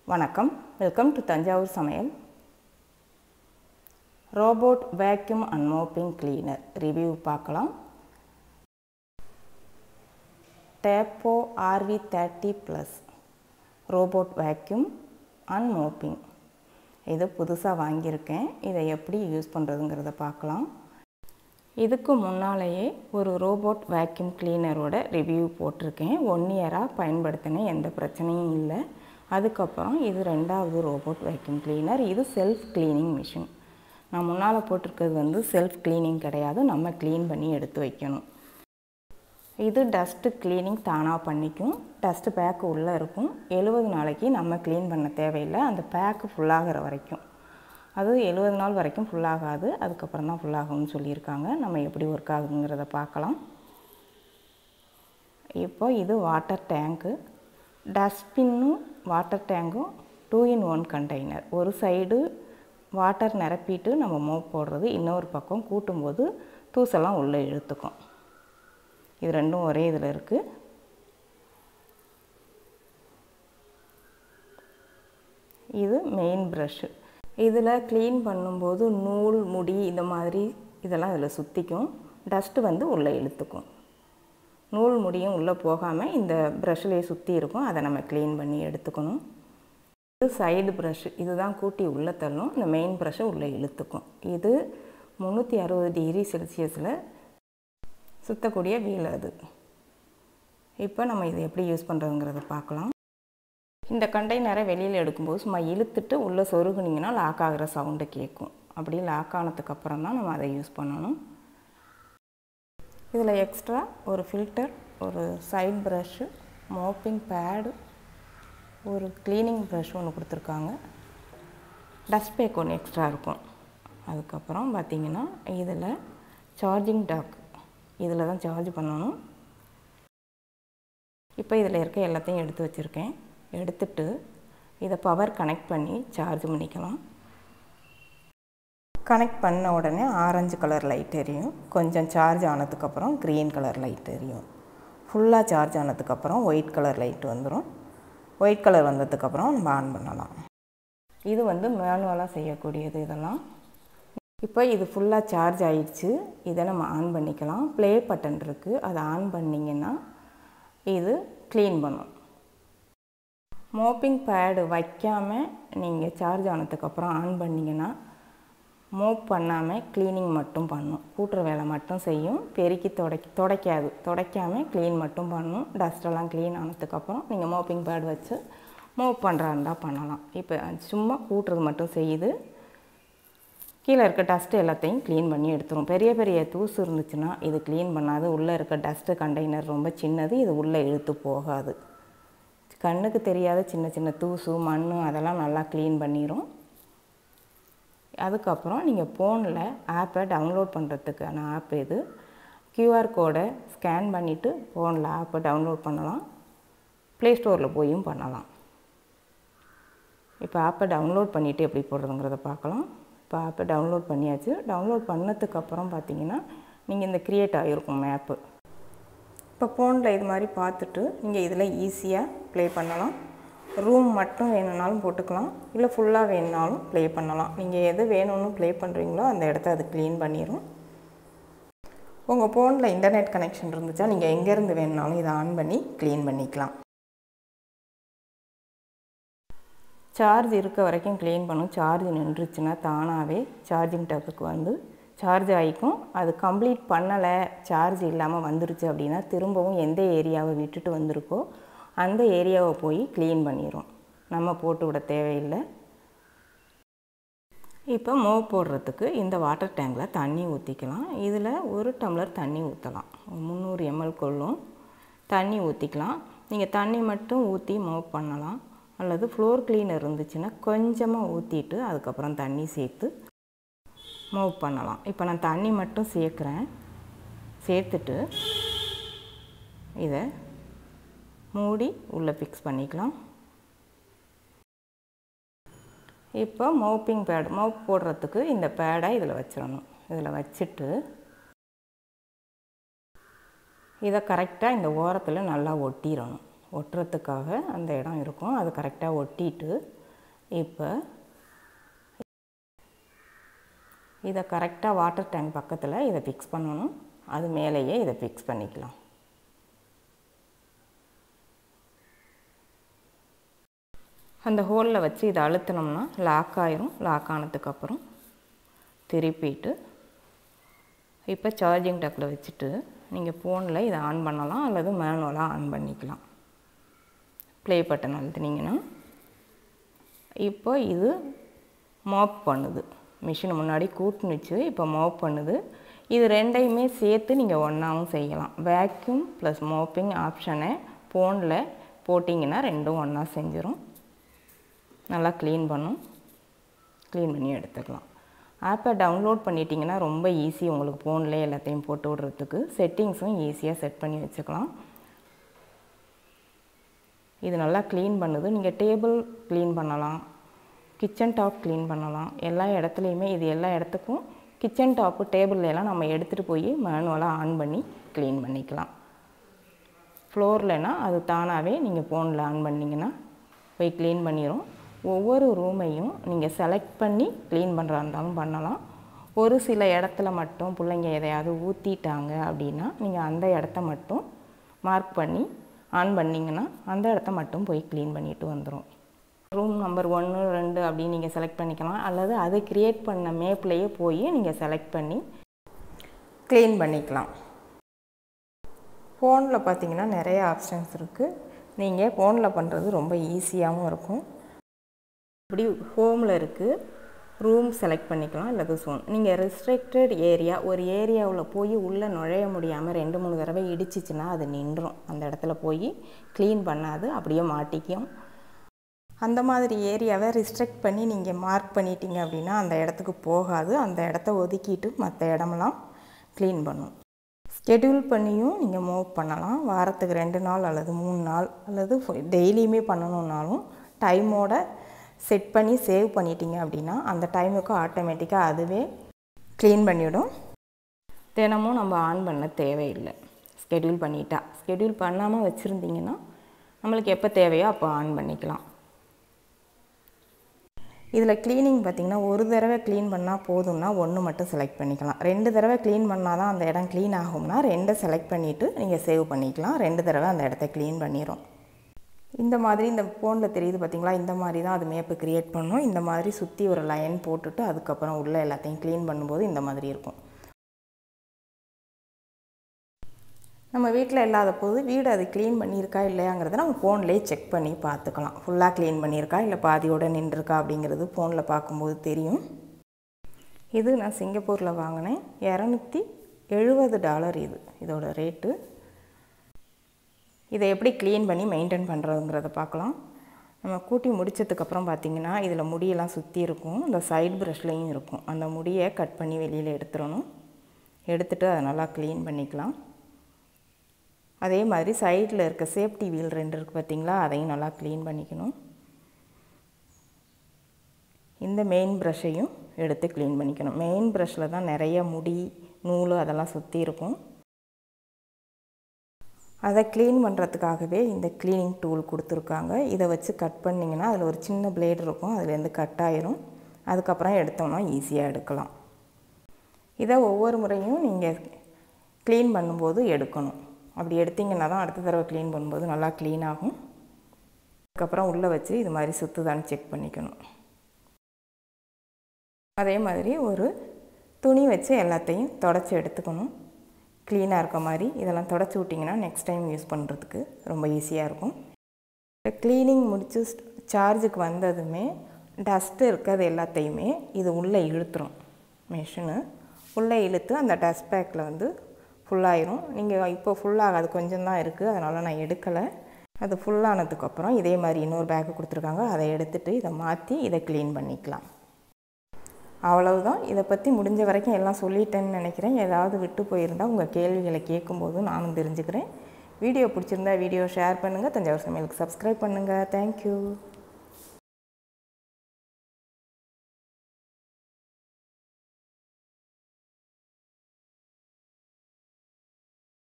வணக்கம் welcome to Thanjavur சமையல் robot vacuum and mopping cleaner review பார்க்கலாம் Tapo RV thirty plus robot vacuum and mopping இது புதுசாக வாங்கியிருக்கேன் இதை எப்படி யூஸ் பண்ணுறதுங்கிறத பார்க்கலாம் இதுக்கு முன்னாலேயே ஒரு ரோபோட் வேக்யூம் கிளீனரோட ரிவ்யூ போட்டிருக்கேன் ஒன் இயராக பயன்படுத்தினேன் எந்த பிரச்சனையும் இல்லை அதுக்கப்புறம் இது ரெண்டாவது ரோபோட் வேக்யூம் கிளீனர் இது செல்ஃப் க்ளீனிங் மிஷின் நான் முன்னால் போட்டிருக்கிறது வந்து செல்ஃப் க்ளீனிங் கிடையாது நம்ம க்ளீன் பண்ணி எடுத்து வைக்கணும் இது டஸ்ட்டு க்ளீனிங் தானாக பண்ணிக்கும் டஸ்ட்டு பேக்கு உள்ளே இருக்கும் எழுபது நாளைக்கு நம்ம க்ளீன் பண்ண தேவையில்லை அந்த பேக்கு ஃபுல்லாகிற வரைக்கும் அது எழுபது நாள் வரைக்கும் ஃபுல்லாகாது அதுக்கப்புறம் தான் ஃபுல்லாகும்னு சொல்லியிருக்காங்க நம்ம எப்படி ஒர்க் ஆகுங்கிறத பார்க்கலாம் இப்போ இது வாட்டர் டேங்க்கு டஸ்ட்பின்னும் வாட்டர் டேங்கும் டூ இன் ஒன் கண்டெய்னர் ஒரு சைடு வாட்டர் நிரப்பிட்டு நம்ம மோப் போடுறது இன்னொரு பக்கம் கூட்டும்போது தூசெல்லாம் உள்ளே இழுத்துக்கும் இது ரெண்டும் ஒரே இதில் இருக்குது இது மெயின் ப்ரஷ்ஷு இதில் க்ளீன் பண்ணும்போது நூல் முடி இந்த மாதிரி இதெல்லாம் இதில் சுற்றிக்கும் டஸ்ட்டு வந்து உள்ளே இழுத்துக்கும் நூல் முடியும் உள்ளே போகாமல் இந்த ப்ரஷ்லேயே சுற்றி இருக்கும் அதை நம்ம க்ளீன் பண்ணி எடுத்துக்கணும் இது சைடு ப்ரஷ்ஷு இதுதான் கூட்டி உள்ளே தள்ளும் இந்த மெயின் ப்ரஷ்ஷை உள்ளே இழுத்துக்கும் இது முந்நூற்றி அறுபது டிகிரி செல்சியஸில் சுற்றக்கூடிய வீல் அது இப்போ நம்ம இதை எப்படி யூஸ் பண்ணுறதுங்கிறத பார்க்கலாம் இந்த கண்டெய்னரை வெளியில் எடுக்கும்போது சும்மா இழுத்துட்டு உள்ளே சொருகுனிங்கன்னா லாக் ஆகிற சவுண்டு கேட்கும் அப்படி லாக் ஆனதுக்கப்புறம் தான் நம்ம அதை யூஸ் பண்ணணும் இதில் எக்ஸ்ட்ரா ஒரு ஃபில்டர் ஒரு சைட் ப்ரஷ்ஷு மோப்பிங் பேடு ஒரு க்ளீனிங் ப்ரஷ் ஒன்று கொடுத்துருக்காங்க டஸ்ட் பேக் ஒன்று எக்ஸ்ட்ரா இருக்கும் அதுக்கப்புறம் பார்த்திங்கன்னா இதில் சார்ஜிங் டாக் இதில் தான் சார்ஜ் பண்ணணும் இப்போ இதில் இருக்க எல்லாத்தையும் எடுத்து வச்சுருக்கேன் எடுத்துட்டு இதை பவர் கனெக்ட் பண்ணி சார்ஜ் பண்ணிக்கலாம் கனெக்ட் பண்ண உடனே ஆரஞ்சு கலர் லைட் எரியும் கொஞ்சம் சார்ஜ் ஆனதுக்கப்புறம் க்ரீன் கலர் லைட் எரியும் ஃபுல்லாக சார்ஜ் ஆனதுக்கப்புறம் ஒயிட் கலர் லைட் வந்துடும் ஒயிட் கலர் வந்ததுக்கப்புறம் நம்ம ஆன் பண்ணலாம் இது வந்து மேனுவலாக செய்யக்கூடியது இதெல்லாம் இப்போ இது ஃபுல்லாக சார்ஜ் ஆயிடுச்சு இதை நம்ம ஆன் பண்ணிக்கலாம் ப்ளே பட்டன் இருக்குது அதை ஆன் பண்ணிங்கன்னா இது க்ளீன் பண்ணும் மோப்பிங் பேடு வைக்காமல் நீங்கள் சார்ஜ் ஆனதுக்கப்புறம் ஆன் பண்ணிங்கன்னா மோப் பண்ணாமல் க்ளீனிங் மட்டும் பண்ணும் கூட்டுற வேலை மட்டும் செய்யும் பெருக்கி தொடை துடைக்காது துடைக்காமல் க்ளீன் மட்டும் பண்ணும் டஸ்ட்டெல்லாம் க்ளீன் ஆனதுக்கப்புறம் நீங்கள் மோப்பிங் பேட் வச்சு மோப் பண்ணுறா இருந்தால் பண்ணலாம் இப்போ சும்மா கூட்டுறது மட்டும் செய்யுது கீழே இருக்க டஸ்ட்டு எல்லாத்தையும் க்ளீன் பண்ணி எடுத்துரும் பெரிய பெரிய தூசு இருந்துச்சுன்னா இது க்ளீன் பண்ணாது உள்ளே இருக்க டஸ்ட்டு கண்டெய்னர் ரொம்ப சின்னது இது உள்ளே இழுத்து போகாது கண்ணுக்கு தெரியாத சின்ன சின்ன தூசு மண் அதெல்லாம் நல்லா க்ளீன் பண்ணிடும் அதுக்கப்புறம் நீங்கள் ஃபோனில் ஆப்பை டவுன்லோட் பண்ணுறதுக்கான ஆப் இது க்யூஆர் கோடை ஸ்கேன் பண்ணிவிட்டு ஃபோனில் ஆப்பை டவுன்லோட் பண்ணலாம் ப்ளே ஸ்டோரில் போயும் பண்ணலாம் இப்போ ஆப்பை டவுன்லோட் பண்ணிவிட்டு எப்படி போடுறதுங்கிறத பார்க்கலாம் இப்போ ஆப்பை டவுன்லோட் பண்ணியாச்சு டவுன்லோட் பண்ணதுக்கப்புறம் பார்த்தீங்கன்னா நீங்கள் இந்த க்ரியேட் ஆகிருக்கும் மேப்பு இப்போ ஃபோனில் இது மாதிரி பார்த்துட்டு நீங்கள் இதில் ஈஸியாக ப்ளே பண்ணலாம் ரூம் மட்டும் வேணும்னாலும் போட்டுக்கலாம் இல்லை ஃபுல்லாக வேணுனாலும் ப்ளே பண்ணலாம் நீங்கள் எது வேணும்னு ப்ளே பண்ணுறீங்களோ அந்த இடத்த அது க்ளீன் பண்ணிடும் உங்கள் ஃபோனில் இன்டர்நெட் கனெக்ஷன் இருந்துச்சா நீங்கள் எங்கேருந்து வேணுனாலும் இதை ஆன் பண்ணி க்ளீன் பண்ணிக்கலாம் சார்ஜ் இருக்க வரைக்கும் க்ளீன் பண்ணும் சார்ஜ் நின்றுச்சுன்னா தானாகவே சார்ஜிங் டக்குக்கு வந்து சார்ஜ் ஆகிக்கும் அது கம்ப்ளீட் பண்ணலை சார்ஜ் இல்லாமல் வந்துருச்சு அப்படின்னா திரும்பவும் எந்த ஏரியாவை விட்டுட்டு வந்திருக்கோ அந்த ஏரியாவை போய் க்ளீன் பண்ணிடும் நம்ம போட்டு விட தேவையில்லை இப்போ மோவ் போடுறதுக்கு இந்த வாட்டர் டேங்கில் தண்ணி ஊற்றிக்கலாம் இதில் ஒரு டம்ளர் தண்ணி ஊற்றலாம் முந்நூறு எம்எல் கொள்ளும் தண்ணி ஊற்றிக்கலாம் நீங்கள் தண்ணி மட்டும் ஊற்றி மோவ் பண்ணலாம் அல்லது ஃப்ளோர் க்ளீனர் இருந்துச்சுன்னா கொஞ்சமாக ஊற்றிட்டு அதுக்கப்புறம் தண்ணி சேர்த்து மூவ் பண்ணலாம் இப்போ நான் தண்ணி மட்டும் சேர்க்குறேன் சேர்த்துட்டு இதை மூடி உள்ளே ஃபிக்ஸ் பண்ணிக்கலாம் இப்போ மோப்பிங் பேட் மோப் போடுறதுக்கு இந்த பேடை இதில் வச்சிடணும் இதில் வச்சுட்டு இதை கரெக்டாக இந்த ஓரத்தில் நல்லா ஒட்டிடணும் ஒட்டுறதுக்காக அந்த இடம் இருக்கும் அதை கரெக்டாக ஒட்டிட்டு இப்போ இதை கரெக்டாக வாட்டர் டேங்க் பக்கத்தில் இதை ஃபிக்ஸ் பண்ணணும் அது மேலேயே இதை ஃபிக்ஸ் பண்ணிக்கலாம் அந்த ஹோலில் வச்சு இதை அழுத்தினோம்னா லாக் ஆயிரும் லாக் ஆனதுக்கப்புறம் திருப்பிட்டு இப்போ சார்ஜிங் டக்கில் வச்சுட்டு நீங்கள் ஃபோனில் இதை ஆன் பண்ணலாம் அல்லது மேனுவலாக ஆன் பண்ணிக்கலாம் ப்ளே பட்டன் அழுத்தினீங்கன்னா இப்போ இது மாப் பண்ணுது மிஷின் முன்னாடி கூட்டுனுச்சு இப்போ மாப் பண்ணுது இது ரெண்டையுமே சேர்த்து நீங்கள் ஒன்றாவும் செய்யலாம் வேக்யூம் ப்ளஸ் மோப்பிங் ஆப்ஷனை ஃபோனில் போட்டிங்கன்னா ரெண்டும் ஒன்றா செஞ்சிடும் நல்லா க்ளீன் பண்ணும் க்ளீன் பண்ணி எடுத்துக்கலாம் ஆப்பை டவுன்லோட் பண்ணிட்டீங்கன்னா ரொம்ப ஈஸி உங்களுக்கு ஃபோன்லேயே எல்லாத்தையும் போட்டு விடுறதுக்கு செட்டிங்ஸும் ஈஸியாக செட் பண்ணி வச்சுக்கலாம் இது நல்லா க்ளீன் பண்ணுது நீங்கள் டேபிள் க்ளீன் பண்ணலாம் கிச்சன் டாப் க்ளீன் பண்ணலாம் எல்லா இடத்துலையுமே இது எல்லா இடத்துக்கும் கிச்சன் டாப்பு டேபிள் எல்லாம் நம்ம எடுத்துகிட்டு போய் மேனுவலாக ஆன் பண்ணி க்ளீன் பண்ணிக்கலாம் ஃப்ளோர்லனா அது தானாகவே நீங்கள் ஃபோனில் ஆன் பண்ணிங்கன்னா போய் க்ளீன் பண்ணிடும் ஒவ்வொரு ரூமையும் நீங்கள் செலக்ட் பண்ணி க்ளீன் பண்ணுறா இருந்தாலும் பண்ணலாம் ஒரு சில இடத்துல மட்டும் பிள்ளைங்க எதையாவது ஊற்றிட்டாங்க அப்படின்னா நீங்கள் அந்த இடத்த மட்டும் மார்க் பண்ணி ஆன் பண்ணிங்கன்னா அந்த இடத்த மட்டும் போய் க்ளீன் பண்ணிட்டு வந்துடும் ரூம் நம்பர் ஒன்று ரெண்டு அப்படின்னு நீங்கள் செலக்ட் பண்ணிக்கலாம் அல்லது அது க்ரியேட் பண்ண மேப்லேயே போய் நீங்கள் செலக்ட் பண்ணி க்ளீன் பண்ணிக்கலாம் ஃபோனில் பார்த்தீங்கன்னா நிறைய ஆப்ஷன்ஸ் இருக்குது நீங்கள் ஃபோனில் பண்ணுறது ரொம்ப ஈஸியாகவும் இருக்கும் இப்படி ஹோமில் இருக்குது ரூம் செலக்ட் பண்ணிக்கலாம் இல்லது சோன் நீங்கள் ரெஸ்ட்ரிக்டட் ஏரியா ஒரு ஏரியாவில் போய் உள்ளே நுழைய முடியாமல் ரெண்டு மூணு தடவை இடிச்சிச்சின்னா அது நின்றும் அந்த இடத்துல போய் க்ளீன் பண்ணாது அப்படியே மாட்டிக்கும் அந்த மாதிரி ஏரியாவை ரிஸ்ட்ரிக்ட் பண்ணி நீங்கள் மார்க் பண்ணிட்டீங்க அப்படின்னா அந்த இடத்துக்கு போகாது அந்த இடத்த ஒதுக்கிட்டு மற்ற இடமெல்லாம் க்ளீன் பண்ணும் ஸ்கெடியூல் பண்ணியும் நீங்கள் மூவ் பண்ணலாம் வாரத்துக்கு ரெண்டு நாள் அல்லது மூணு நாள் அல்லது டெய்லியுமே பண்ணணுன்னாலும் டைமோட செட் பண்ணி சேவ் பண்ணிட்டீங்க அப்படின்னா அந்த டைமுக்கு ஆட்டோமேட்டிக்காக அதுவே க்ளீன் பண்ணிவிடும் தினமும் நம்ம ஆன் பண்ண தேவையில்லை ஸ்கெடியூல் பண்ணிட்டா ஸ்கெடியூல் பண்ணாமல் வச்சுருந்தீங்கன்னா நம்மளுக்கு எப்போ தேவையோ அப்போ ஆன் பண்ணிக்கலாம் இதில் க்ளீனிங் பார்த்திங்கன்னா ஒரு தடவை க்ளீன் பண்ணால் போதும்னா ஒன்று மட்டும் செலக்ட் பண்ணிக்கலாம் ரெண்டு தடவை க்ளீன் பண்ணால் தான் அந்த இடம் க்ளீன் ஆகும்னா ரெண்டை செலக்ட் பண்ணிவிட்டு நீங்கள் சேவ் பண்ணிக்கலாம் ரெண்டு தடவை அந்த இடத்த க்ளீன் பண்ணிடும் இந்த மாதிரி இந்த ஃபோனில் தெரியுது பார்த்தீங்களா இந்த மாதிரி தான் அது மேப்பு க்ரியேட் பண்ணும் இந்த மாதிரி சுற்றி ஒரு லைன் போட்டுட்டு அதுக்கப்புறம் உள்ளே எல்லாத்தையும் க்ளீன் பண்ணும்போது இந்த மாதிரி இருக்கும் நம்ம வீட்டில் இல்லாத போது வீடு அது க்ளீன் பண்ணியிருக்கா இல்லையாங்கிறத நம்ம ஃபோன்லேயே செக் பண்ணி பார்த்துக்கலாம் ஃபுல்லாக க்ளீன் பண்ணியிருக்கா இல்லை பாதியோடு நின்றுருக்கா அப்படிங்கிறது ஃபோனில் பார்க்கும்போது தெரியும் இது நான் சிங்கப்பூரில் வாங்கினேன் இரநூத்தி எழுபது டாலர் இது இதோட ரேட்டு இதை எப்படி க்ளீன் பண்ணி மெயின்டைன் பண்ணுறதுங்கிறத பார்க்கலாம் நம்ம கூட்டி முடித்ததுக்கப்புறம் பார்த்திங்கன்னா இதில் முடியெல்லாம் சுற்றி இருக்கும் இந்த சைடு ப்ரஷ்லேயும் இருக்கும் அந்த முடியை கட் பண்ணி வெளியில் எடுத்துடணும் எடுத்துகிட்டு அதை நல்லா க்ளீன் பண்ணிக்கலாம் அதே மாதிரி சைடில் இருக்க சேஃப்டி வீல் ரெண்டு இருக்குது பார்த்திங்களா அதையும் நல்லா க்ளீன் பண்ணிக்கணும் இந்த மெயின் ப்ரஷ்ஷையும் எடுத்து க்ளீன் பண்ணிக்கணும் மெயின் ப்ரஷ்ஷில் தான் நிறைய முடி நூல் அதெல்லாம் சுற்றி இருக்கும் அதை க்ளீன் பண்ணுறதுக்காகவே இந்த க்ளீனிங் டூல் கொடுத்துருக்காங்க இதை வச்சு கட் பண்ணிங்கன்னா அதில் ஒரு சின்ன பிளேடு இருக்கும் அதுலேருந்து கட் ஆயிரும் அதுக்கப்புறம் எடுத்தோம்னா ஈஸியாக எடுக்கலாம் இதை ஒவ்வொரு முறையும் நீங்கள் க்ளீன் பண்ணும்போது எடுக்கணும் அப்படி எடுத்திங்கன்னா தான் அடுத்த தடவை க்ளீன் பண்ணும்போது நல்லா க்ளீன் ஆகும் அதுக்கப்புறம் உள்ளே வச்சு இது மாதிரி சுற்றுதான்னு செக் பண்ணிக்கணும் அதே மாதிரி ஒரு துணி வச்சு எல்லாத்தையும் தொடச்சி எடுத்துக்கணும் க்ளீனாக இருக்க மாதிரி இதெல்லாம் தொடச்சி விட்டிங்கன்னா நெக்ஸ்ட் டைம் யூஸ் பண்ணுறதுக்கு ரொம்ப ஈஸியாக இருக்கும் க்ளீனிங் முடித்து சார்ஜுக்கு வந்ததுமே டஸ்ட்டு இருக்கிறது எல்லாத்தையுமே இது உள்ளே இழுத்துரும் மிஷினு உள்ளே இழுத்து அந்த டஸ்ட் பேக்கில் வந்து ஃபுல்லாயிரும் நீங்கள் இப்போ ஃபுல்லாகாது கொஞ்சம் தான் இருக்குது அதனால் நான் எடுக்கலை அது ஃபுல்லானதுக்கப்புறம் இதே மாதிரி இன்னொரு பேக்கு கொடுத்துருக்காங்க அதை எடுத்துகிட்டு இதை மாற்றி இதை க்ளீன் பண்ணிக்கலாம் அவ்வளவுதான் இதை பற்றி முடிஞ்ச வரைக்கும் எல்லாம் சொல்லிட்டேன்னு நினைக்கிறேன் ஏதாவது விட்டு போயிருந்தால் உங்கள் கேள்விகளை கேட்கும்போது நானும் தெரிஞ்சுக்கிறேன் வீடியோ பிடிச்சிருந்தா வீடியோ ஷேர் பண்ணுங்கள் தஞ்சாவூர் சமையலுக்கு சப்ஸ்கிரைப் பண்ணுங்கள் தேங்க்யூ